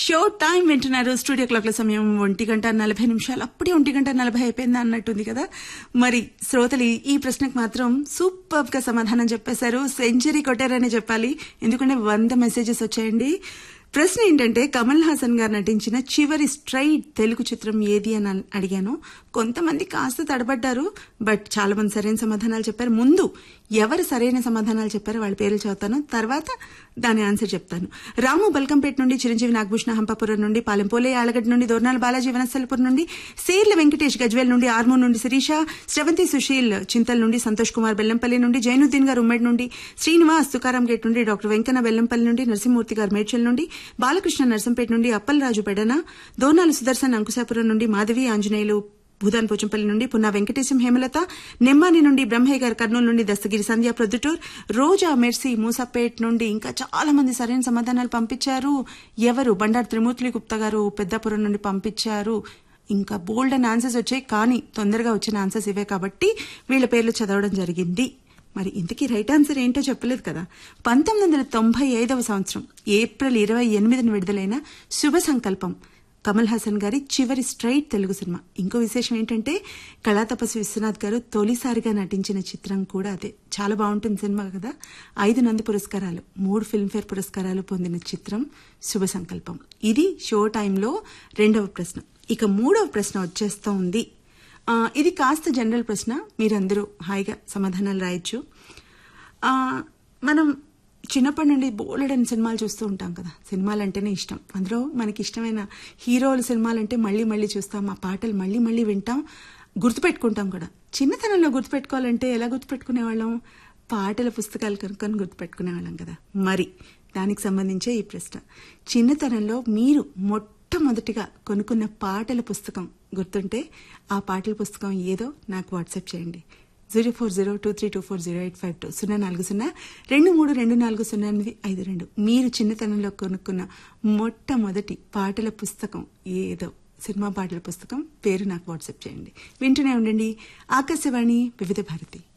show time వింటున్నారు studio క్లాక్ల సమయం ఒంటి గంట నలభై నిమిషాలు అప్పుడే ఒంటి గంట నలభై అయిపోయింది అన్నట్టుంది కదా మరి శ్రోతలు ఈ ప్రశ్నకు మాత్రం సూపర్ గా సమాధానం చెప్పేశారు సెంచరీ కొట్టారని చెప్పాలి ఎందుకంటే వంద మెసేజెస్ వచ్చాయండి ప్రశ్న ఏంటంటే కమల్ హాసన్ గారు నటించిన చివరి స్ట్రైట్ తెలుగు చిత్రం ఏది అని అన్- అడిగాను కొంతమంది కాస్త తడబడ్డారు బట్ చాలా మంది సరైన సమాధానాలు చెప్పారు ముందు ఎవరు సరైన సమాధానాలు చెప్పారో వాళ్ళ పేర్లు చదువుతాను తర్వాత దాని ఆన్సర్ చెప్తాను రాము బల్కంపేట నుండి చిరంజీవి నాగభూషణ హంపాపురం నుండి పాలెంపోలే ఆలగడ్డ నుండి దోర్నాల బాలాజీ వనస్థలపురం నుండి సేర్ల వెంకటేష్ గజ్వేల్ నుండి ఆర్మూర్ నుండి శిరీష శ్రవంతి సుశీల్ చింతల్ నుండి సంతోష్ కుమార్ బెల్లంపల్లి నుండి జైనుద్దీన్ గారు ఉమ్మడి నుండి శ్రీనివాస్ తుకారం గేట్ నుండి డాక్టర్ వెంకన్న బెల్లంపల్లి నుండి నరసింహమూర్తి గారు మేడ్చల్ నుండి బాలకృష్ణ నరసంపేట నుండి అప్పలరాజు పెడన దోనాలు సుదర్శన్ అంకుశాపురం నుండి మాధవి ఆంజనేయులు భూదాన్ పోచంపల్లి నుండి పున్నా వెంకటేశం హేమలత నెమ్మాని నుండి బ్రహ్మయ్య గారు కర్నూలు నుండి దస్తగిరి సంధ్య ప్రొద్దుటూర్ రోజా మెర్సీ మూసాపేట్ నుండి ఇంకా చాలా మంది సరైన సమాధానాలు పంపించారు ఎవరు బండారు త్రిమూర్తులు గుప్తా గారు పెద్దాపురం నుండి పంపించారు ఇంకా బోల్డ్ అండ్ ఆన్సర్స్ వచ్చాయి కానీ తొందరగా వచ్చిన ఆన్సర్స్ ఇవే కాబట్టి వీళ్ళ పేర్లు చదవడం జరిగింది మరి ఇంతకీ రైట్ ఆన్సర్ ఏంటో చెప్పలేదు కదా పంతొమ్మిది వందల తొంభై ఐదవ సంవత్సరం ఏప్రిల్ ఇరవై ఎనిమిదిన విడుదలైన శుభ సంకల్పం కమల్ హాసన్ గారి చివరి స్ట్రైట్ తెలుగు సినిమా ఇంకో విశేషం ఏంటంటే కళాతపస్వి విశ్వనాథ్ గారు తొలిసారిగా నటించిన చిత్రం కూడా అదే చాలా బాగుంటుంది సినిమా కదా ఐదు నంది పురస్కారాలు మూడు ఫిల్మ్ఫేర్ పురస్కారాలు పొందిన చిత్రం శుభ సంకల్పం ఇది షో టైంలో రెండవ ప్రశ్న ఇక మూడవ ప్రశ్న వచ్చేస్తూ ఉంది ఆ, ఇది కాస్త జనరల్ ప్రశ్న మీరందరూ హాయిగా సమాధానాలు రాయొచ్చు ఆ, మనం చిన్నప్పటి నుండి బోలెడని సినిమాలు చూస్తూ ఉంటాం కదా సినిమాలు అంటేనే ఇష్టం అందులో మనకి ఇష్టమైన హీరోల సినిమాలు అంటే మళ్ళీ మళ్ళీ చూస్తాం ఆ పాటలు మళ్ళీ మళ్ళీ వింటాం గుర్తుపెట్టుకుంటాం కూడా చిన్నతనంలో గుర్తుపెట్టుకోవాలంటే ఎలా గుర్తుపెట్టుకునేవాళ్ళం పాటల పుస్తకాలు కనుక్కొని గుర్తుపెట్టుకునేవాళ్ళం కదా మరి దానికి సంబంధించే ఈ ప్రశ్న చిన్నతనంలో మీరు మొట్టమొదటిగా కొనుక్కున్న పాటల పుస్తకం గుర్తుంటే ఆ పాటల పుస్తకం ఏదో నాకు వాట్సాప్ చేయండి zero four zero two three two four zero eight five two సున్నా నాలుగు సున్నా రెండు మూడు రెండు నాలుగు సున్నా ఎనిమిది ఐదు రెండు మీరు చిన్నతనంలో కొనుక్కున్న మొట్టమొదటి పాటల పుస్తకం ఏదో సినిమా పాటల పుస్తకం పేరు నాకు వాట్సాప్ చేయండి వింటూనే ఉండండి ఆకాశవాణి వివిధ భారతి